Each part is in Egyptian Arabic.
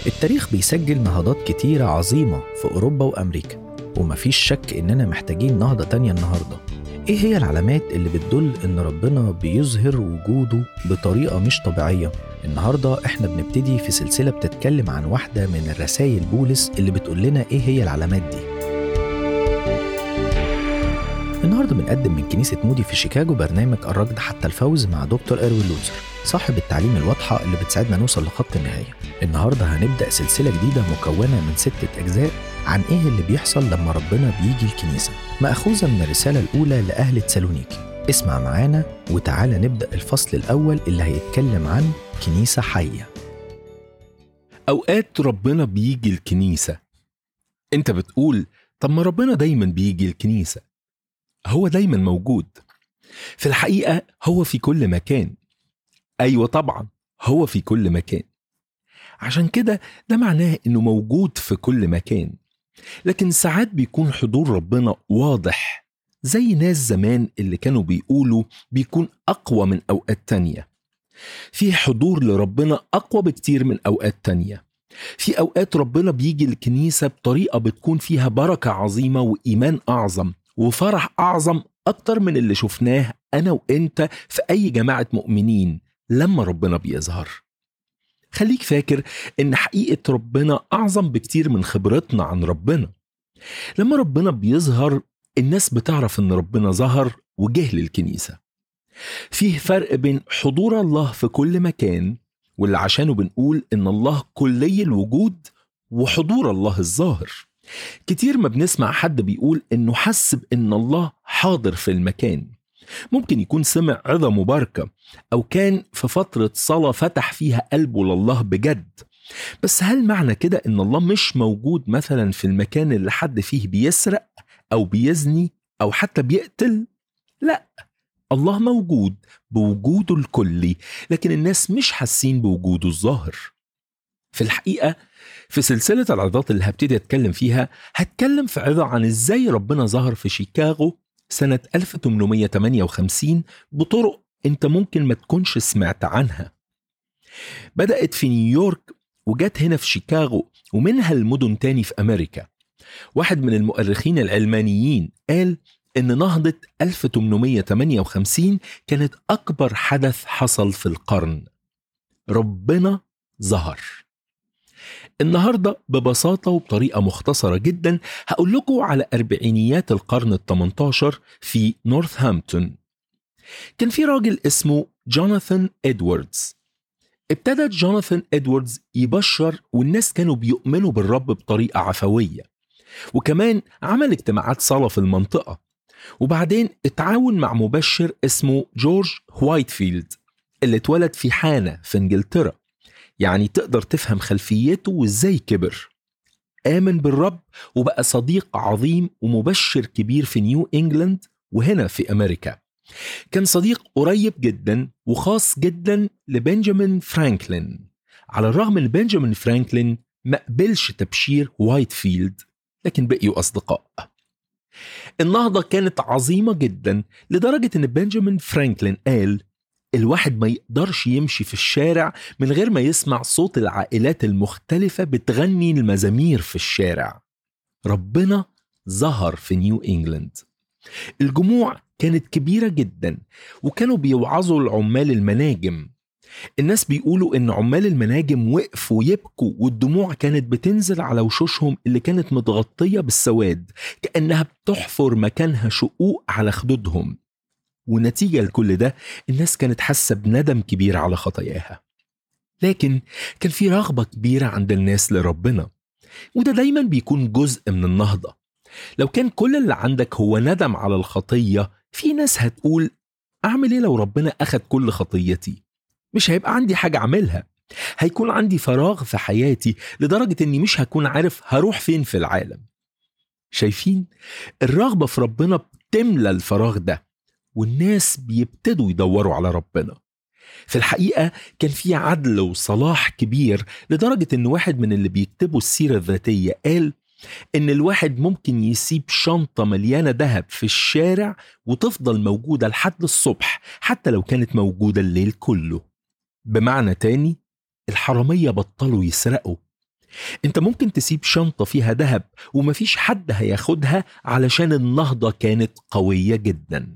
التاريخ بيسجل نهضات كتيرة عظيمة في أوروبا وأمريكا ومفيش شك إننا محتاجين نهضة تانية النهاردة إيه هي العلامات اللي بتدل إن ربنا بيظهر وجوده بطريقة مش طبيعية؟ النهاردة إحنا بنبتدي في سلسلة بتتكلم عن واحدة من الرسائل بولس اللي بتقول لنا إيه هي العلامات دي النهارده بنقدم من كنيسة مودي في شيكاغو برنامج الركض حتى الفوز مع دكتور إروين لوزر صاحب التعليم الواضحة اللي بتساعدنا نوصل لخط النهاية النهارده هنبدأ سلسلة جديدة مكونة من ستة أجزاء عن إيه اللي بيحصل لما ربنا بيجي الكنيسة مأخوذة من الرسالة الأولى لأهل تسالونيكي اسمع معانا وتعالى نبدأ الفصل الأول اللي هيتكلم عن كنيسة حية أوقات ربنا بيجي الكنيسة أنت بتقول طب ما ربنا دايما بيجي الكنيسة هو دايما موجود في الحقيقة هو في كل مكان أيوة طبعا هو في كل مكان عشان كده ده معناه إنه موجود في كل مكان لكن ساعات بيكون حضور ربنا واضح زي ناس زمان اللي كانوا بيقولوا بيكون أقوى من أوقات تانية في حضور لربنا أقوى بكتير من أوقات تانية في أوقات ربنا بيجي الكنيسة بطريقة بتكون فيها بركة عظيمة وإيمان أعظم وفرح أعظم أكتر من اللي شفناه أنا وإنت في أي جماعة مؤمنين لما ربنا بيظهر خليك فاكر إن حقيقة ربنا أعظم بكتير من خبرتنا عن ربنا لما ربنا بيظهر الناس بتعرف إن ربنا ظهر وجه للكنيسة فيه فرق بين حضور الله في كل مكان واللي عشانه بنقول إن الله كلي الوجود وحضور الله الظاهر كتير ما بنسمع حد بيقول إنه حس بإن الله حاضر في المكان ممكن يكون سمع عظة مباركة أو كان في فترة صلاة فتح فيها قلبه لله بجد بس هل معنى كده إن الله مش موجود مثلا في المكان اللي حد فيه بيسرق أو بيزني أو حتى بيقتل؟ لا الله موجود بوجوده الكلي لكن الناس مش حاسين بوجوده الظاهر في الحقيقة في سلسلة العظات اللي هبتدي أتكلم فيها هتكلم في عظة عن إزاي ربنا ظهر في شيكاغو سنة 1858 بطرق أنت ممكن ما تكونش سمعت عنها بدأت في نيويورك وجت هنا في شيكاغو ومنها المدن تاني في أمريكا واحد من المؤرخين العلمانيين قال إن نهضة 1858 كانت أكبر حدث حصل في القرن ربنا ظهر النهاردة ببساطة وبطريقة مختصرة جدا هقول لكم على أربعينيات القرن الثمنتاشر في نورثهامبتون كان في راجل اسمه جوناثان إدواردز ابتدى جوناثان إدواردز يبشر والناس كانوا بيؤمنوا بالرب بطريقة عفوية وكمان عمل اجتماعات صلاة في المنطقة وبعدين اتعاون مع مبشر اسمه جورج وايتفيلد اللي اتولد في حانة في انجلترا يعني تقدر تفهم خلفيته وازاي كبر آمن بالرب وبقى صديق عظيم ومبشر كبير في نيو إنجلاند وهنا في أمريكا كان صديق قريب جدا وخاص جدا لبنجامين فرانكلين على الرغم ان بنجامين فرانكلين ما قبلش تبشير وايتفيلد لكن بقيوا أصدقاء النهضة كانت عظيمة جدا لدرجة ان بنجامين فرانكلين قال الواحد ما يقدرش يمشي في الشارع من غير ما يسمع صوت العائلات المختلفة بتغني المزامير في الشارع ربنا ظهر في نيو إنجلاند الجموع كانت كبيرة جدا وكانوا بيوعظوا العمال المناجم الناس بيقولوا ان عمال المناجم وقفوا يبكوا والدموع كانت بتنزل على وشوشهم اللي كانت متغطية بالسواد كأنها بتحفر مكانها شقوق على خدودهم ونتيجة لكل ده الناس كانت حاسة بندم كبير على خطاياها لكن كان في رغبة كبيرة عند الناس لربنا وده دايما بيكون جزء من النهضة لو كان كل اللي عندك هو ندم على الخطية في ناس هتقول أعمل إيه لو ربنا أخد كل خطيتي مش هيبقى عندي حاجة أعملها هيكون عندي فراغ في حياتي لدرجة إني مش هكون عارف هروح فين في العالم شايفين الرغبة في ربنا بتملى الفراغ ده والناس بيبتدوا يدوروا على ربنا في الحقيقة كان في عدل وصلاح كبير لدرجة إن واحد من اللي بيكتبوا السيرة الذاتية قال إن الواحد ممكن يسيب شنطة مليانة ذهب في الشارع وتفضل موجودة لحد الصبح حتى لو كانت موجودة الليل كله بمعنى تاني الحرامية بطلوا يسرقوا انت ممكن تسيب شنطة فيها ذهب ومفيش حد هياخدها علشان النهضة كانت قوية جدا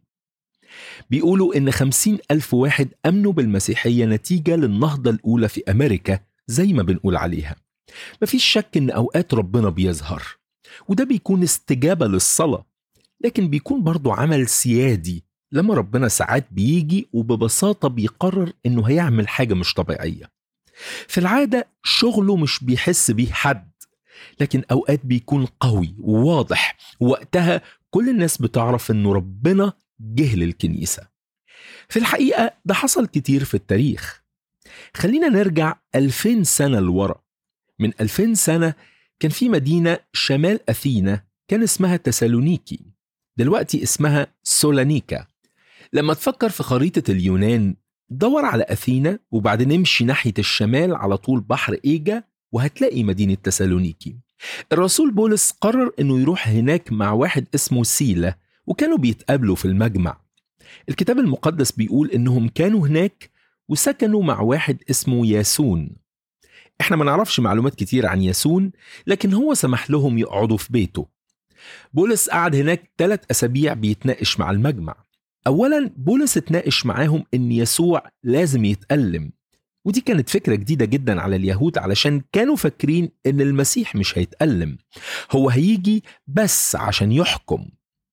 بيقولوا ان خمسين ألف واحد أمنوا بالمسيحية نتيجة للنهضة الأولى في أمريكا زي ما بنقول عليها مفيش شك ان أوقات ربنا بيظهر وده بيكون استجابة للصلاة لكن بيكون برضو عمل سيادي لما ربنا ساعات بيجي وببساطة بيقرر انه هيعمل حاجة مش طبيعية في العادة شغله مش بيحس بيه حد لكن أوقات بيكون قوي وواضح ووقتها كل الناس بتعرف انه ربنا جه للكنيسة في الحقيقة ده حصل كتير في التاريخ خلينا نرجع 2000 سنة لورا من 2000 سنة كان في مدينة شمال أثينا كان اسمها تسالونيكي دلوقتي اسمها سولانيكا لما تفكر في خريطة اليونان دور على أثينا وبعدين امشي ناحية الشمال على طول بحر إيجا وهتلاقي مدينة تسالونيكي الرسول بولس قرر انه يروح هناك مع واحد اسمه سيلا وكانوا بيتقابلوا في المجمع الكتاب المقدس بيقول انهم كانوا هناك وسكنوا مع واحد اسمه ياسون احنا ما نعرفش معلومات كتير عن ياسون لكن هو سمح لهم يقعدوا في بيته بولس قعد هناك ثلاث أسابيع بيتناقش مع المجمع أولا بولس اتناقش معاهم إن يسوع لازم يتألم ودي كانت فكرة جديدة جدا على اليهود علشان كانوا فاكرين إن المسيح مش هيتألم هو هيجي بس عشان يحكم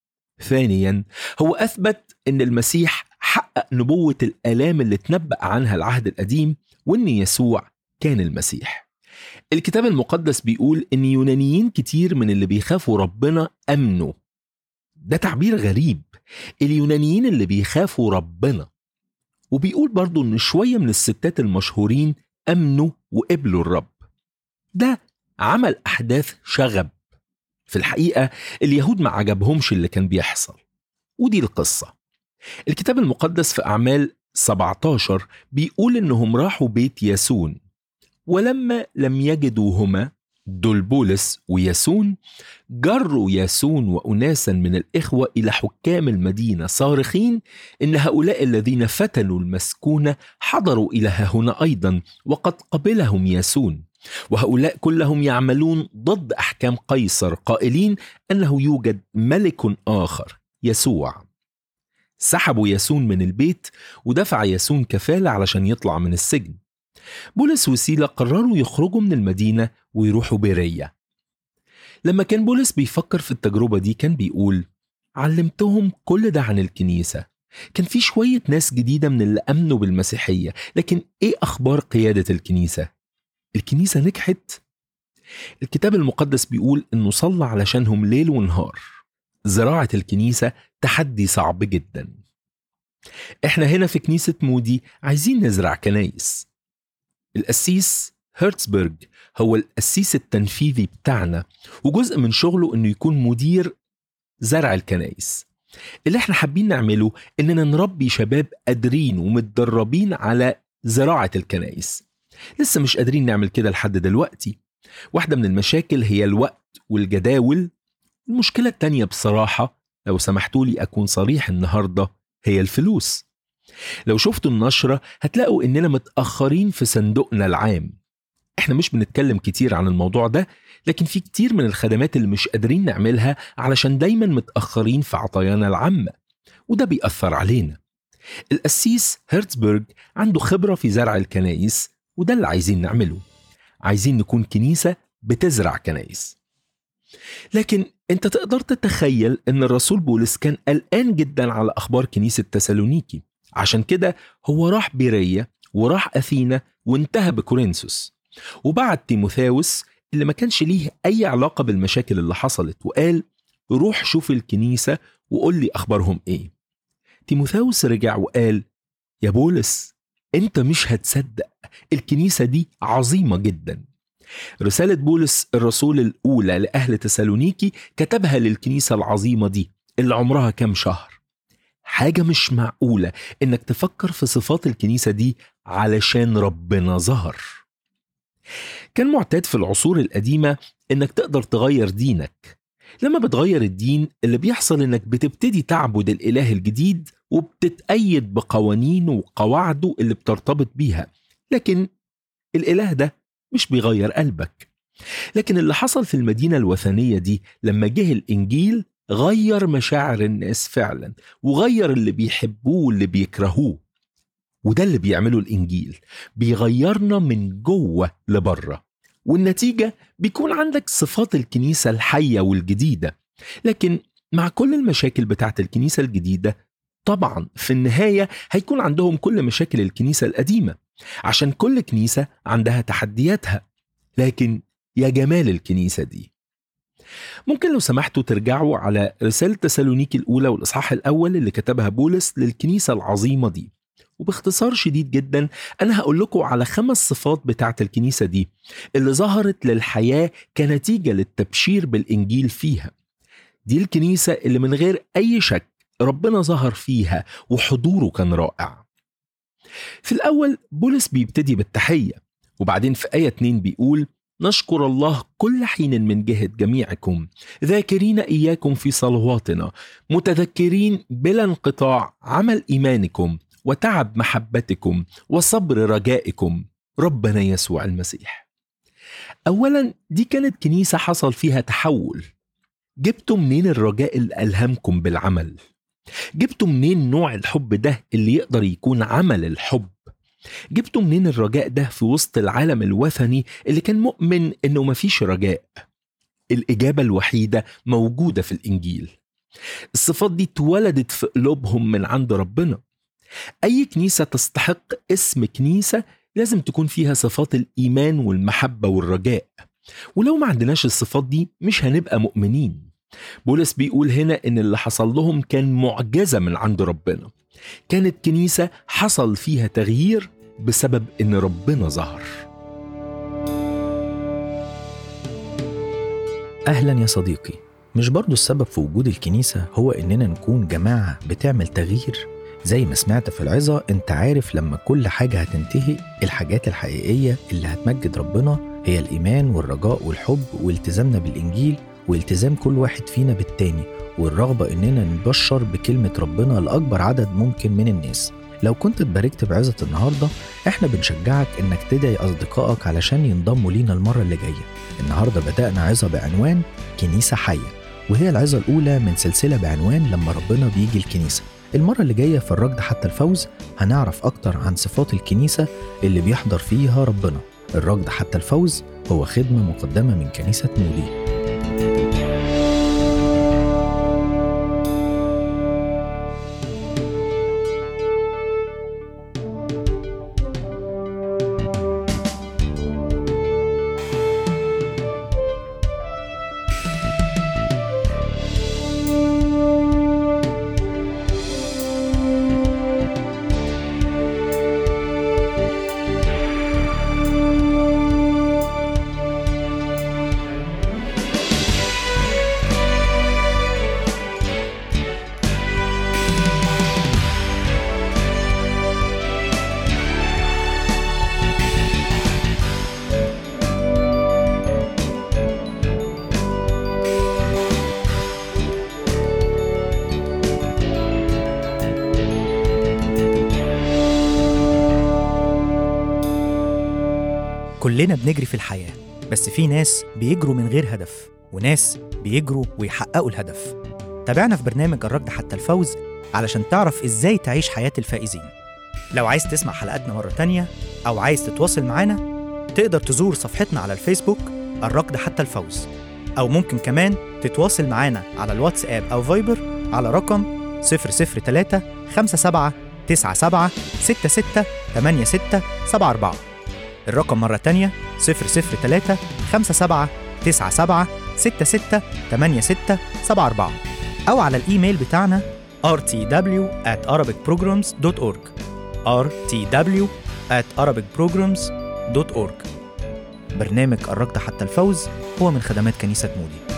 ثانيا هو أثبت إن المسيح حقق نبوة الآلام اللي اتنبأ عنها العهد القديم وإن يسوع كان المسيح الكتاب المقدس بيقول إن يونانيين كتير من اللي بيخافوا ربنا أمنوا ده تعبير غريب اليونانيين اللي بيخافوا ربنا وبيقول برضو إن شوية من الستات المشهورين أمنوا وقبلوا الرب ده عمل أحداث شغب في الحقيقة اليهود ما عجبهمش اللي كان بيحصل ودي القصة الكتاب المقدس في أعمال 17 بيقول إنهم راحوا بيت ياسون ولما لم يجدوهما دول بولس وياسون جروا ياسون وأناسا من الإخوة إلى حكام المدينة صارخين إن هؤلاء الذين فتنوا المسكونة حضروا إلى هنا أيضا وقد قبلهم ياسون وهؤلاء كلهم يعملون ضد أحكام قيصر قائلين أنه يوجد ملك آخر يسوع سحبوا ياسون من البيت ودفع ياسون كفالة علشان يطلع من السجن بولس وسيلة قرروا يخرجوا من المدينة ويروحوا بيرية لما كان بولس بيفكر في التجربة دي كان بيقول علمتهم كل ده عن الكنيسة كان في شوية ناس جديدة من اللي أمنوا بالمسيحية لكن إيه أخبار قيادة الكنيسة؟ الكنيسة نجحت؟ الكتاب المقدس بيقول إنه صلى علشانهم ليل ونهار زراعة الكنيسة تحدي صعب جدا احنا هنا في كنيسة مودي عايزين نزرع كنايس القسيس هرتزبرج هو القسيس التنفيذي بتاعنا وجزء من شغله انه يكون مدير زرع الكنايس اللي احنا حابين نعمله اننا نربي شباب قادرين ومتدربين على زراعة الكنايس لسه مش قادرين نعمل كده لحد دلوقتي واحدة من المشاكل هي الوقت والجداول المشكلة التانية بصراحة لو سمحتوا لي أكون صريح النهاردة هي الفلوس لو شفتوا النشرة هتلاقوا إننا متأخرين في صندوقنا العام احنا مش بنتكلم كتير عن الموضوع ده لكن في كتير من الخدمات اللي مش قادرين نعملها علشان دايما متأخرين في عطايانا العامة وده بيأثر علينا القسيس هرتزبرج عنده خبرة في زرع الكنايس وده اللي عايزين نعمله عايزين نكون كنيسة بتزرع كنايس لكن انت تقدر تتخيل ان الرسول بولس كان قلقان جدا على اخبار كنيسة تسالونيكي عشان كده هو راح بيرية وراح أثينا وانتهى بكورنثوس وبعت تيموثاوس اللي ما كانش ليه أي علاقة بالمشاكل اللي حصلت وقال روح شوف الكنيسة وقول لي أخبارهم إيه تيموثاوس رجع وقال يا بولس أنت مش هتصدق الكنيسة دي عظيمة جدا رسالة بولس الرسول الأولى لأهل تسالونيكي كتبها للكنيسة العظيمة دي اللي عمرها كام شهر حاجة مش معقولة إنك تفكر في صفات الكنيسة دي علشان ربنا ظهر كان معتاد في العصور القديمة إنك تقدر تغير دينك لما بتغير الدين اللي بيحصل إنك بتبتدي تعبد الإله الجديد وبتتأيد بقوانينه وقواعده اللي بترتبط بيها لكن الإله ده مش بيغير قلبك لكن اللي حصل في المدينة الوثنية دي لما جه الإنجيل غير مشاعر الناس فعلا وغير اللي بيحبوه واللي بيكرهوه وده اللي بيعمله الإنجيل بيغيرنا من جوه لبره والنتيجة بيكون عندك صفات الكنيسة الحية والجديدة لكن مع كل المشاكل بتاعت الكنيسة الجديدة طبعا في النهاية هيكون عندهم كل مشاكل الكنيسة القديمة عشان كل كنيسة عندها تحدياتها لكن يا جمال الكنيسة دي ممكن لو سمحتوا ترجعوا على رسالة تسالونيكي الأولى والإصحاح الأول اللي كتبها بولس للكنيسة العظيمة دي وباختصار شديد جدا أنا هقول لكم على خمس صفات بتاعة الكنيسة دي اللي ظهرت للحياة كنتيجة للتبشير بالإنجيل فيها دي الكنيسة اللي من غير أي شك ربنا ظهر فيها وحضوره كان رائع في الأول بولس بيبتدي بالتحية وبعدين في آية 2 بيقول نشكر الله كل حين من جهة جميعكم ذاكرين إياكم في صلواتنا متذكرين بلا انقطاع عمل إيمانكم وتعب محبتكم وصبر رجائكم ربنا يسوع المسيح أولا دي كانت كنيسة حصل فيها تحول جبتوا منين الرجاء اللي ألهمكم بالعمل جبتوا منين نوع الحب ده اللي يقدر يكون عمل الحب جبتوا منين الرجاء ده في وسط العالم الوثني اللي كان مؤمن انه مفيش رجاء الإجابة الوحيدة موجودة في الإنجيل الصفات دي اتولدت في قلوبهم من عند ربنا أي كنيسة تستحق اسم كنيسة لازم تكون فيها صفات الإيمان والمحبة والرجاء ولو ما عندناش الصفات دي مش هنبقى مؤمنين بولس بيقول هنا ان اللي حصل لهم كان معجزه من عند ربنا كانت كنيسه حصل فيها تغيير بسبب ان ربنا ظهر أهلا يا صديقي مش برضو السبب في وجود الكنيسة هو إننا نكون جماعة بتعمل تغيير زي ما سمعت في العظة انت عارف لما كل حاجة هتنتهي الحاجات الحقيقية اللي هتمجد ربنا هي الإيمان والرجاء والحب والتزامنا بالإنجيل والتزام كل واحد فينا بالتاني والرغبة إننا نبشر بكلمة ربنا لأكبر عدد ممكن من الناس لو كنت اتباركت بعظة النهاردة احنا بنشجعك انك تدعي أصدقائك علشان ينضموا لينا المرة اللي جاية النهاردة بدأنا عظة بعنوان كنيسة حية وهي العظة الأولى من سلسلة بعنوان لما ربنا بيجي الكنيسة المرة اللي جاية في الركض حتى الفوز هنعرف أكتر عن صفات الكنيسة اللي بيحضر فيها ربنا الركض حتى الفوز هو خدمة مقدمة من كنيسة مودي كلنا بنجري في الحياة بس في ناس بيجروا من غير هدف وناس بيجروا ويحققوا الهدف تابعنا في برنامج الركض حتى الفوز علشان تعرف ازاي تعيش حياة الفائزين لو عايز تسمع حلقاتنا مرة تانية أو عايز تتواصل معانا تقدر تزور صفحتنا على الفيسبوك الركض حتى الفوز أو ممكن كمان تتواصل معانا على الواتساب أو فايبر على رقم 003 57 97 66 86 74 الرقم مرة تانية 003 57 97 66 86 74 أو على الإيميل بتاعنا rtw at arabicprograms.org rtw at arabicprograms.org برنامج الركض حتى الفوز هو من خدمات كنيسة مودي